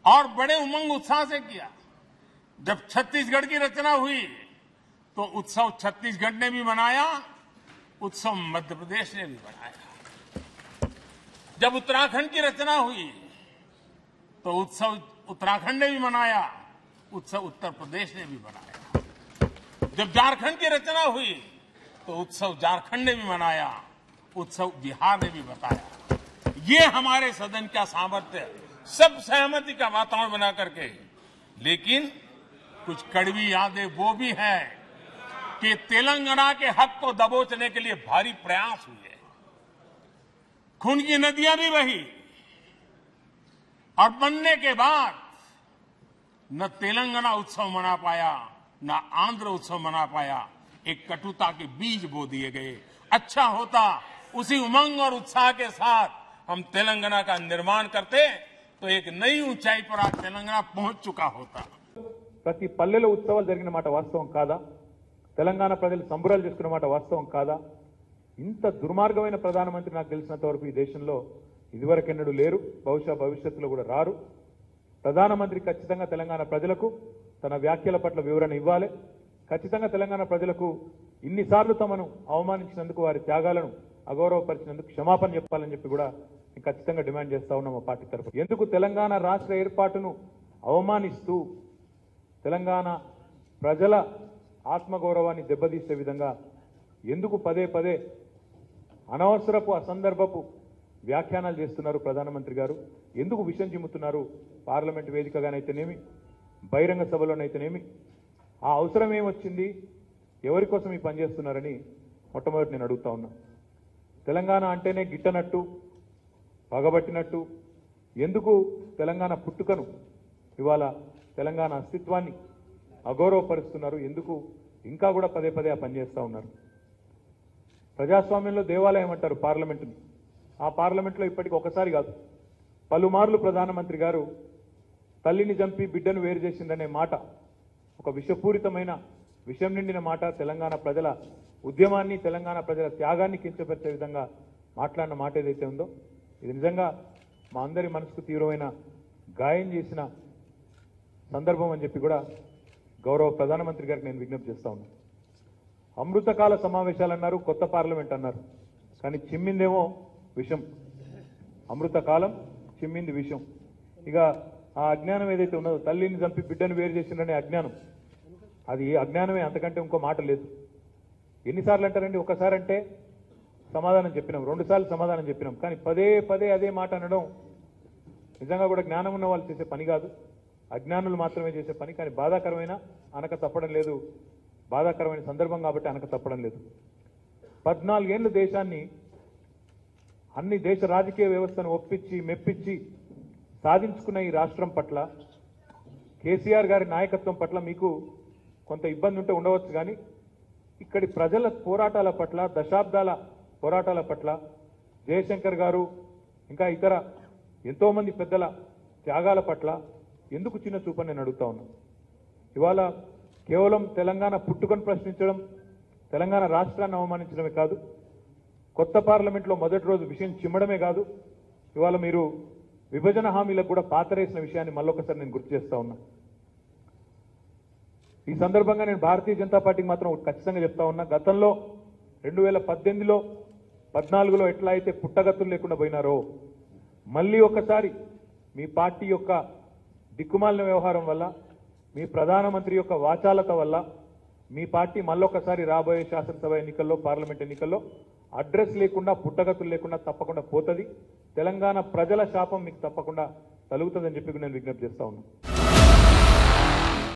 और बड़े उमंग उत्साह से किया जब छत्तीसगढ़ की रचना हुई तो उत्सव छत्तीसगढ़ ने भी मनाया उत्सव मध्य प्रदेश ने भी मनाया जब उत्तराखंड की रचना हुई तो उत्सव उत्तराखंड ने भी मनाया उत्सव उत्तर प्रदेश ने भी मनाया जब झारखंड की रचना हुई तो उत्सव झारखंड ने भी मनाया उत्सव बिहार ने भी बताया ये हमारे सदन का सामर्थ्य है। सब सहमति का वातावरण बना करके लेकिन कुछ कड़वी यादें वो भी है कि तेलंगाना के हक को दबोचने के लिए भारी प्रयास हुए खून की नदियां भी बही और बनने के बाद न तेलंगाना उत्सव मना पाया न आंध्र उत्सव मना पाया एक कटुता के बीज बो दिए गए अच्छा होता उसी उमंग और उत्साह के साथ हम तेलंगाना का निर्माण करते तो एक नई ऊंचाई पर आज तेलंगाना पहुंच चुका होता ప్రతి పల్లెలో ఉత్సవాలు జరిగిన మాట వాస్తవం కాదా తెలంగాణ ప్రజలు సంబురాలు చేసుకున్న మాట వాస్తవం కాదా ఇంత దుర్మార్గమైన ప్రధానమంత్రి నాకు తెలిసినంత వరకు ఈ దేశంలో ఇదివరకెన్నడూ లేరు బహుశా భవిష్యత్తులో కూడా రారు ప్రధానమంత్రి ఖచ్చితంగా తెలంగాణ ప్రజలకు తన వ్యాఖ్యల పట్ల వివరణ ఇవ్వాలి ఖచ్చితంగా తెలంగాణ ప్రజలకు ఇన్నిసార్లు తమను అవమానించినందుకు వారి త్యాగాలను అగౌరవపరిచినందుకు క్షమాపణ చెప్పాలని చెప్పి కూడా నేను ఖచ్చితంగా డిమాండ్ చేస్తా ఉన్నాం మా పార్టీ తరఫున ఎందుకు తెలంగాణ రాష్ట్ర ఏర్పాటును అవమానిస్తూ తెలంగాణ ప్రజల ఆత్మగౌరవాన్ని దెబ్బతీసే విధంగా ఎందుకు పదే పదే అనవసరపు అసందర్భపు వ్యాఖ్యానాలు చేస్తున్నారు ప్రధానమంత్రి గారు ఎందుకు విషయం చిమ్ముతున్నారు పార్లమెంట్ వేదికగానైతేనేమి బహిరంగ సభలోనైతేనేమి ఆ అవసరం ఏమొచ్చింది ఎవరి కోసం ఈ పని చేస్తున్నారని మొట్టమొదటి నేను అడుగుతా ఉన్నా తెలంగాణ అంటేనే గిట్టనట్టు పగబట్టినట్టు ఎందుకు తెలంగాణ పుట్టుకను ఇవాళ తెలంగాణ అస్తిత్వాన్ని అగౌరవపరుస్తున్నారు ఎందుకు ఇంకా కూడా పదే పదే ఆ పని చేస్తూ ఉన్నారు ప్రజాస్వామ్యంలో దేవాలయం అంటారు పార్లమెంటుని ఆ పార్లమెంట్లో ఇప్పటికి ఒకసారి కాదు పలుమార్లు ప్రధానమంత్రి గారు తల్లిని చంపి బిడ్డను వేరు చేసిందనే మాట ఒక విషపూరితమైన విషం నిండిన మాట తెలంగాణ ప్రజల ఉద్యమాన్ని తెలంగాణ ప్రజల త్యాగాన్ని కించపరిచే విధంగా మాట్లాడిన మాట ఏదైతే ఉందో ఇది నిజంగా మా అందరి మనసుకు తీవ్రమైన గాయం చేసిన సందర్భం అని చెప్పి కూడా గౌరవ ప్రధానమంత్రి గారికి నేను విజ్ఞప్తి చేస్తా ఉన్నాను అమృతకాల సమావేశాలు అన్నారు కొత్త పార్లమెంట్ అన్నారు కానీ చిమ్మిందేమో విషం అమృతకాలం చిమ్మింది విషం ఇక ఆ అజ్ఞానం ఏదైతే ఉన్నదో తల్లిని చంపి బిడ్డను వేరు చేసిందనే అజ్ఞానం అది అజ్ఞానమే అంతకంటే ఇంకో మాట లేదు ఎన్నిసార్లు అంటారండి ఒకసారి అంటే సమాధానం చెప్పినాం రెండు సార్లు సమాధానం చెప్పినాం కానీ పదే పదే అదే మాట అనడం నిజంగా కూడా జ్ఞానం ఉన్న వాళ్ళు చేసే పని కాదు అజ్ఞానులు మాత్రమే చేసే పని కానీ బాధాకరమైన అనక తప్పడం లేదు బాధాకరమైన సందర్భం కాబట్టి అనక తప్పడం లేదు పద్నాలుగేళ్లు దేశాన్ని అన్ని దేశ రాజకీయ వ్యవస్థను ఒప్పించి మెప్పించి సాధించుకున్న ఈ రాష్ట్రం పట్ల కేసీఆర్ గారి నాయకత్వం పట్ల మీకు కొంత ఇబ్బంది ఉంటే ఉండవచ్చు కానీ ఇక్కడి ప్రజల పోరాటాల పట్ల దశాబ్దాల పోరాటాల పట్ల జయశంకర్ గారు ఇంకా ఇతర ఎంతో మంది పెద్దల త్యాగాల పట్ల ఎందుకు చిన్న చూపని నేను అడుగుతా ఉన్నా ఇవాళ కేవలం తెలంగాణ పుట్టుకను ప్రశ్నించడం తెలంగాణ రాష్ట్రాన్ని అవమానించడమే కాదు కొత్త పార్లమెంట్లో మొదటి రోజు విషయం చిమ్మడమే కాదు ఇవాళ మీరు విభజన హామీలకు కూడా పాతరేసిన విషయాన్ని మళ్ళొకసారి నేను గుర్తు చేస్తా ఉన్నా ఈ సందర్భంగా నేను భారతీయ జనతా పార్టీకి మాత్రం ఒకటి ఖచ్చితంగా చెప్తా ఉన్నా గతంలో రెండు వేల పద్దెనిమిదిలో పద్నాలుగులో ఎట్లా అయితే పుట్టగతులు లేకుండా పోయినారో మళ్ళీ ఒకసారి మీ పార్టీ యొక్క దిక్కుమాలిన వ్యవహారం వల్ల మీ ప్రధానమంత్రి యొక్క వాచాలత వల్ల మీ పార్టీ మళ్ళొకసారి రాబోయే శాసనసభ ఎన్నికల్లో పార్లమెంట్ ఎన్నికల్లో అడ్రస్ లేకుండా పుట్టగతులు లేకుండా తప్పకుండా పోతుంది తెలంగాణ ప్రజల శాపం మీకు తప్పకుండా కలుగుతుందని చెప్పి నేను విజ్ఞప్తి చేస్తా ఉన్నాను